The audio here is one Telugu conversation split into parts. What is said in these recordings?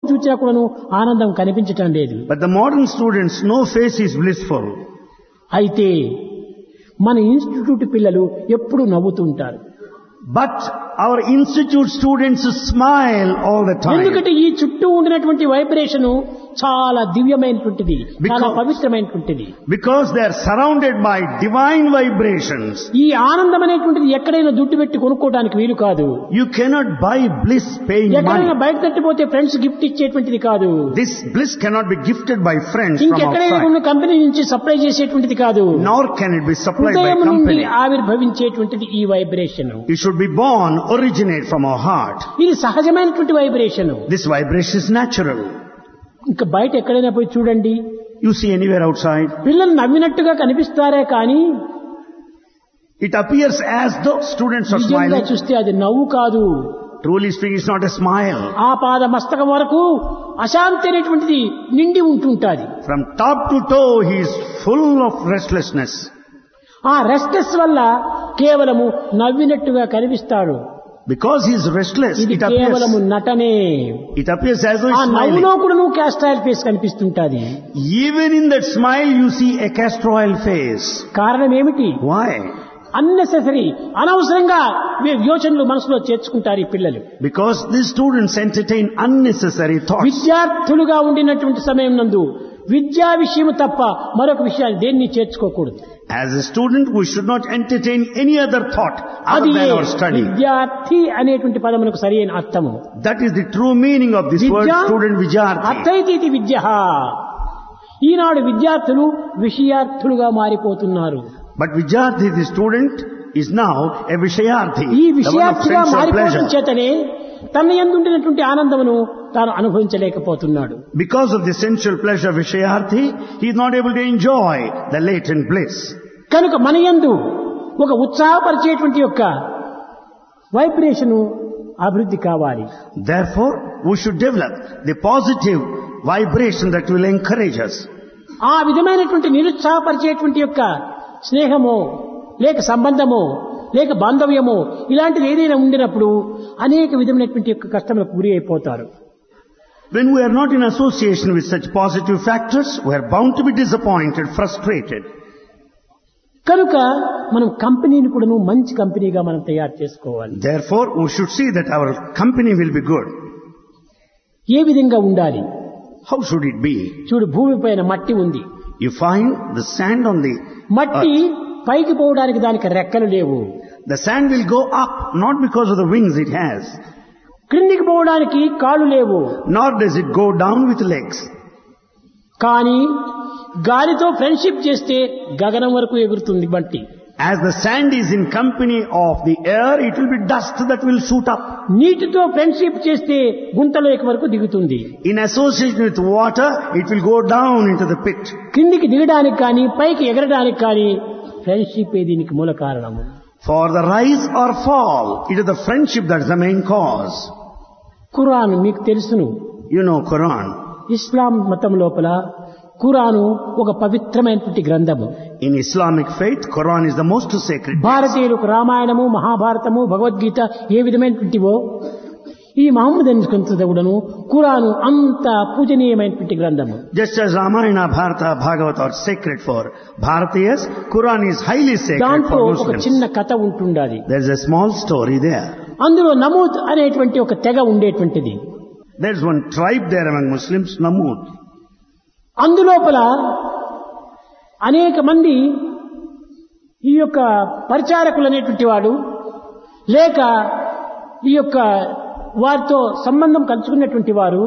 చూసినా కూడాను ఆనందం కనిపించటం లేదు But the modern students, no face is blissful. అయితే మన ఇన్స్టిట్యూట్ పిల్లలు ఎప్పుడు నవ్వుతుంటారు But our institute students smile all the time. ఎందుకంటే ఈ చుట్టూ ఉండినటువంటి వైబ్రేషన్ చాలా దివ్యమైనటువంటిది చాలా Because- పవిత్రమైనటువంటిది Because they are surrounded by divine vibrations. ఈ ఆనందం అనేటువంటిది ఎక్కడైనా దుడ్డు పెట్టి కొనుక్కోవడానికి వీలు కాదు You cannot buy bliss paying ఎక్కడైనా money. బయట తట్టిపోతే ఫ్రెండ్స్ గిఫ్ట్ ఇచ్చేటువంటిది కాదు This bliss cannot be gifted by friends from ఇంకెక్కడైనా outside. ఉన్న కంపెనీ నుంచి సప్లై చేసేటువంటిది కాదు Nor can it be supplied by హృదయం నుండి company. ఆవిర్భవించేటువంటిది ఈ vibration It should be born, originate from our heart. ఇది సహజమైనటువంటి vibration This vibration is natural. ఇంకా బయట ఎక్కడైనా పోయి చూడండి You see anywhere outside, పిల్లలు నవ్వినట్టుగా కనిపిస్తారే కానీ it appears as though students are నిజంగా smiling. చూస్తే అది నవ్వు కాదు Truly speaking, it's not a smile. ఆ పాద మస్తకం వరకు అశాంతి అనేటువంటిది నిండి ఉంటుంటాది From top to toe, he is full of restlessness. ఆ రెస్ట్లెస్ వల్ల కేవలము నవ్వినట్టుగా కనిపిస్తాడు Because he is restless, ఇది it కేవలము appears, నటనే it appears as though ఆ he's నవ్వులో smiling. కూడా నువ్వు క్యాస్ట్రాయల్ ఫేస్ కనిపిస్తుంటాది Even in that smile, you see a castor oil face. కారణం ఏమిటి Why? అన్నెసెసరీ అనవసరంగా వీ- యోచనలు మనసులో చేర్చుకుంటారు ఈ పిల్లలు Because these students entertain unnecessary thoughts. విద్యార్థులుగా ఉండినటువంటి సమయం నందు విద్యా విషయం తప్ప మరొక విషయాన్ని దేన్ని చేర్చుకోకూడదు As a student, we should not entertain any other thought other అది than our study. విద్యార్థి అనేటువంటి పదమునకు సరి అయిన అర్థము That is the true meaning of this word Vidya student Vijarthi. అర్థైతీతి విద్య ఈనాడు విద్యార్థులు విషయార్థులుగా మారిపోతున్నారు But Vijarthi, the student, is now a Vishayarthi. ఈ the one of విషయార్థిగా sensual మారిపోవడం pleasure. చేతనే తన ఎందుండినటువంటి ఆనందమును తాను అనుభవించలేకపోతున్నాడు Because of the sensual pleasure of Vishayarthi, he is not able to enjoy the latent bliss. కనుక మన యందు ఒక ఉత్సాహపరిచేటువంటి యొక్క వైబ్రేషన్ అభివృద్ధి కావాలి Therefore, we should develop the positive vibration that will encourage us. ఆ విధమైనటువంటి నిరుత్సాహపరిచేటువంటి యొక్క స్నేహమో లేక సంబంధమో లేక బాంధవ్యమో ఇలాంటిది ఏదైనా ఉండినప్పుడు అనేక విధమైనటువంటి యొక్క కష్టములకు గురి అయిపోతారు When we are not in association with such positive factors, we are bound to be disappointed, frustrated. కనుక మనం కంపెనీని కూడాను మంచి కంపెనీగా మనం తయారు చేసుకోవాలి Therefore, we should see that our company will be good. ఏ విధంగా ఉండాలి How should it be? చూడు భూమి పైన మట్టి ఉంది You find the sand on the మట్టి పైకి పోవడానికి దానికి రెక్కలు లేవు the sand will go up not because of the wings it has, క్రిందికి పోవడానికి కాళ్ళు లేవు nor does it go down with legs. కానీ గాలితో ఫ్రెండ్షిప్ చేస్తే గగనం వరకు ఎగురుతుంది మట్టి As the sand is in company of the air, it will be dust that will shoot up. నీటితో ఫ్రెండ్షిప్ చేస్తే గుంతలోకి వరకు దిగుతుంది In association with water, it will go down into the pit. కిందికి దిగడానికి కానీ పైకి ఎగరడానికి కానీ ఫ్రెండ్షిప్ దీనికి మూల కారణము For the rise or fall, it is the friendship that is the main cause. Quran మీకు తెలుసును You know Quran. ఇస్లాం మతం లోపల ఖురాను ఒక పవిత్రమైనటువంటి గ్రంథము In Islamic faith, Quran is the most sacred. భారతీయులకు రామాయణము మహాభారతము భగవద్గీత ఏ విధమైనటువంటివో ఈ మహమ్మద్ కూడాను ఖురాను అంత పూజనీయమైనటువంటి గ్రంథము Just as Ramayana, Bharata, Bhagavad are sacred for Bharatiyas, Quran is highly sacred దాంట్లో for ఒక Muslims. చిన్న కథ ఉంటుండాలి There is a small story there. అందులో నమూద్ అనేటువంటి ఒక తెగ ఉండేటువంటిది There is one tribe there among Muslims, Namud. అందులోపల అనేక మంది ఈ యొక్క పరిచారకులు అనేటువంటి వాడు లేక ఈ యొక్క వారితో సంబంధం కలుసుకున్నటువంటి వారు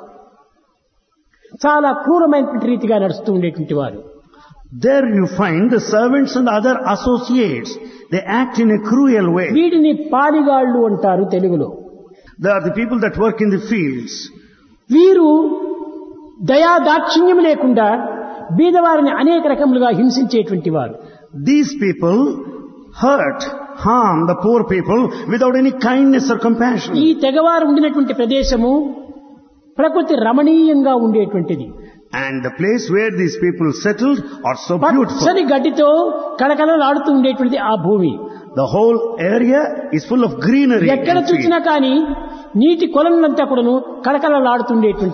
చాలా క్రూరమైనటువంటి రీతిగా నడుస్తూ ఉండేటువంటి వారు There you find the servants and other associates. They act in a cruel way. వీటిని పాలిగాళ్ళు అంటారు తెలుగులో They are the people that work in the fields. వీరు దయా దాక్షిణ్యం లేకుండా బీదవారిని అనేక రకములుగా హింసించేటువంటి వారు These people hurt, harm the poor people without any kindness or compassion. ఈ తెగవారు ఉండినటువంటి ప్రదేశము ప్రకృతి రమణీయంగా ఉండేటువంటిది And the place where these people settled are so beautiful. పచ్చని గడ్డితో కళకళలాడుతూ ఉండేటువంటిది ఆ భూమి The whole area is full of greenery. ఎక్కడ and trees. చూసినా కానీ నీటి కొలనులంతా కూడాను కళకళలాడుతుండేటువంటి